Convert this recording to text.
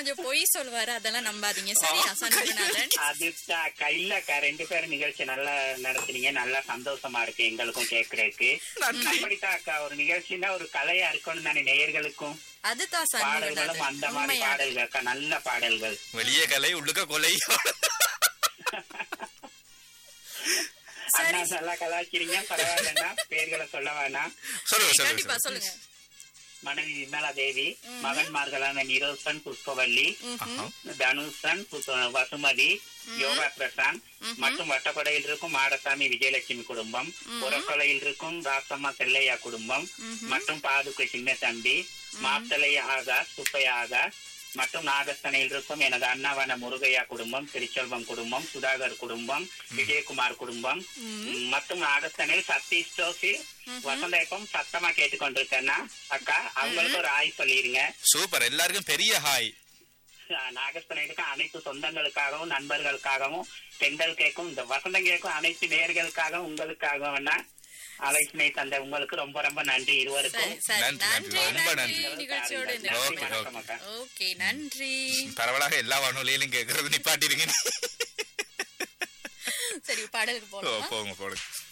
கொஞ்சம் பொய் சொல்லுவாரு அதெல்லாம் நம்பாதீங்க சரியா சண்முகநாதன் அதுதான் அக்கா இல்ல அக்கா ரெண்டு பேரும் நிகழ்ச்சி நல்லா நடத்துனீங்க நல்லா சந்தோஷமா இருக்கு எங்களுக்கும் கேக்குறதுக்கு அப்படித்தான் அக்கா ஒரு நிகழ்ச்சின்னா ஒரு கலையா இருக்கணும் தானே நேயர்களுக்கும் அதுதான் பாடல்களும் அந்த சண்முகநாதன் மாதிரி உண்மையா பாடல்கள் அக்கா நல்ல பாடல்கள் வெளியே கலை உள்ளுக்க கொலை அண்ணா நல்லா கலாய்க்கிறீங்க பரவாயில்லன்னா பேர்களை சொல்ல வேணாம் சொல்லுங்க கண்டிப்பா சொல்லுங்க சொல்லுங்க மனைவி விமலா தேவி மகன்மார்களான நிரோசன் புஷ்பவல்லி ஆஹா. தனுஷன் புத்த- வசுமதி யோகா பிரசாந்த் மற்றும் வட்டப்படையில் இருக்கும் மாடசாமி விஜயலட்சுமி குடும்பம் புறக்கொலையில் இருக்கும் ராசம்மா செல்லையா குடும்பம் மற்றும் பாதுகை சின்ன தம்பி மாத்தலை ஆகாஷ் சுப்பையா ஆகாஷ் மற்றும் நாகஸ்தனையில் இருக்கும் எனது அண்ணாவான முருகையா குடும்பம் திருச்செல்வம் குடும்பம் சுதாகர் குடும்பம் விஜயகுமார் குடும்பம் ம், மற்றும் நாகஸ்தனையில் சதீஷ் ஜோஷி வசந்தேப்பம் சத்தமா கேட்டுக்கொண்டிருக்கேன்னா அக்கா அவங்களுக்கு ஒரு ஆய் சொல்லிருங்க சூப்பர் எல்லாருக்கும் பெரிய ஹாய் நாகஸ்தனைக்கு அனைத்து சொந்தங்களுக்காகவும் நண்பர்களுக்காகவும் பெண்கள் கேட்கும் இந்த வசந்தம் கேட்கும் அனைத்து நேர்களுக்காகவும் உங்களுக்காகவும் வேணா ஆலோசனை தந்த உங்களுக்கு ரொம்ப ரொம்ப நன்றி இருவருக்கும் சரி சரி நன்றி, நன்றி நன்றி. ரொம்ப நன்றி நன்றி. நிகழ்ச்சியோடு இந்த ஓகே, நன்றி, வணக்கம் அக்கா. ஓகே நன்றி பரவலாக எல்லா வானொலியிலும் கேட்கறது நிப்பாட்டிருங்க சரி பாடலுக்கு ஓ போகலாமா போங்க போடுங்க